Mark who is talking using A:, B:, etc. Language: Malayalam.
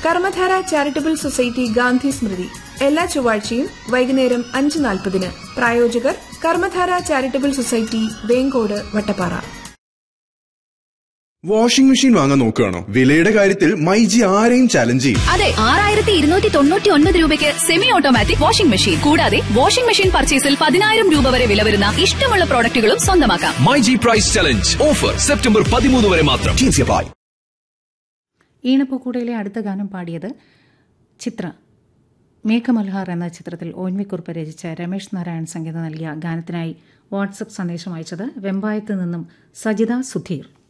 A: കർമ്മധാര ചാരിറ്റബിൾ സൊസൈറ്റി ഗാന്ധി സ്മൃതി എല്ലാ ചൊവ്വാഴ്ചയും വൈകുന്നേരം അഞ്ച് നാൽപ്പതിന് പ്രായോജകർ Karmadhara charitable society Venkode Vattappara
B: washing machine വാങ്ങാൻ നോക്കുകയാണോ വിലയുടെ കാര്യത്തിൽ മൈജി ആരെയും ചലഞ്ച് ചെയ്യും
C: അതെ ആറായിരത്തി ഇരുന്നൂറ്റി തൊണ്ണൂറ്റി ഒൻപത് രൂപയ്ക്ക് സെമി ഓട്ടോമാറ്റിക് വാഷിംഗ് മെഷീൻ കൂടാതെ വാഷിംഗ് മെഷീൻ പർച്ചേസിൽ പതിനായിരം രൂപ വരെ വില വരുന്ന ഇഷ്ടമുള്ള പ്രോഡക്റ്റുകളും സ്വന്തമാക്കാം
D: my G price challenge offer September പതിമൂന്ന് വരെ മാത്രം
E: ഈണപ്പൂക്കൂടയിലെ അടുത്ത ഗാനം പാടിയത് ചിത്ര മേഘമൽഹാർ എന്ന ചിത്രത്തിൽ ഓൻമിക്കുറിപ്പ് രചിച്ച രമേശ് നാരായൺ സംഗീതം നൽകിയ ഗാനത്തിനായി വാട്സപ്പ് സന്ദേശം അയച്ചത് വെമ്പായത്ത് നിന്നും സജിത സുധീർ